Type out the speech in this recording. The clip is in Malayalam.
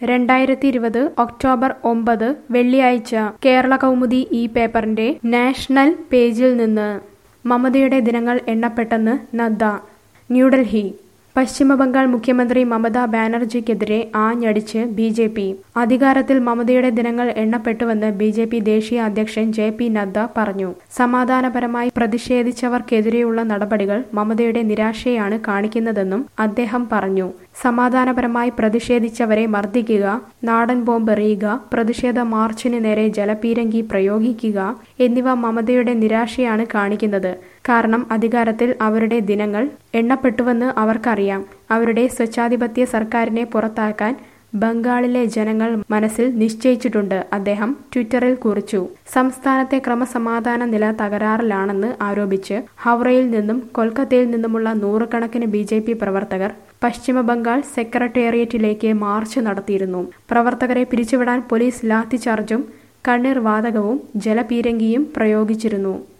രണ്ടായിരത്തി ഇരുപത് ഒക്ടോബർ ഒമ്പത് വെള്ളിയാഴ്ച കേരള കൗമുദി ഈ പേപ്പറിന്റെ നാഷണൽ പേജിൽ നിന്ന് മമതയുടെ ദിനങ്ങൾ എണ്ണപ്പെട്ടെന്ന് നദ്ദ ന്യൂഡൽഹി പശ്ചിമബംഗാൾ മുഖ്യമന്ത്രി മമതാ ബാനർജിക്കെതിരെ ആഞ്ഞടിച്ച് ബി ജെ പി അധികാരത്തിൽ മമതയുടെ ദിനങ്ങൾ എണ്ണപ്പെട്ടുവെന്ന് ബി ജെ പി ദേശീയ അധ്യക്ഷൻ ജെ പി നദ്ദ പറഞ്ഞു സമാധാനപരമായി പ്രതിഷേധിച്ചവർക്കെതിരെയുള്ള നടപടികൾ മമതയുടെ നിരാശയാണ് കാണിക്കുന്നതെന്നും അദ്ദേഹം പറഞ്ഞു സമാധാനപരമായി പ്രതിഷേധിച്ചവരെ മർദ്ദിക്കുക നാടൻ ബോംബ് എറിയുക പ്രതിഷേധ മാർച്ചിന് നേരെ ജലപീരങ്കി പ്രയോഗിക്കുക എന്നിവ മമതയുടെ നിരാശയാണ് കാണിക്കുന്നത് കാരണം അധികാരത്തിൽ അവരുടെ ദിനങ്ങൾ എണ്ണപ്പെട്ടുവെന്ന് അവർക്കറിയാം അവരുടെ സ്വച്ഛാധിപത്യ സർക്കാരിനെ പുറത്താക്കാൻ ബംഗാളിലെ ജനങ്ങൾ മനസ്സിൽ നിശ്ചയിച്ചിട്ടുണ്ട് അദ്ദേഹം ട്വിറ്ററിൽ കുറിച്ചു സംസ്ഥാനത്തെ ക്രമസമാധാന നില തകരാറിലാണെന്ന് ആരോപിച്ച് ഹൗറയിൽ നിന്നും കൊൽക്കത്തയിൽ നിന്നുമുള്ള നൂറുകണക്കിന് ബി ജെ പി പ്രവർത്തകർ പശ്ചിമബംഗാൾ സെക്രട്ടേറിയറ്റിലേക്ക് മാർച്ച് നടത്തിയിരുന്നു പ്രവർത്തകരെ പിരിച്ചുവിടാൻ പോലീസ് ലാത്തിചാർജും കണ്ണീർ വാതകവും ജലപീരങ്കിയും പ്രയോഗിച്ചിരുന്നു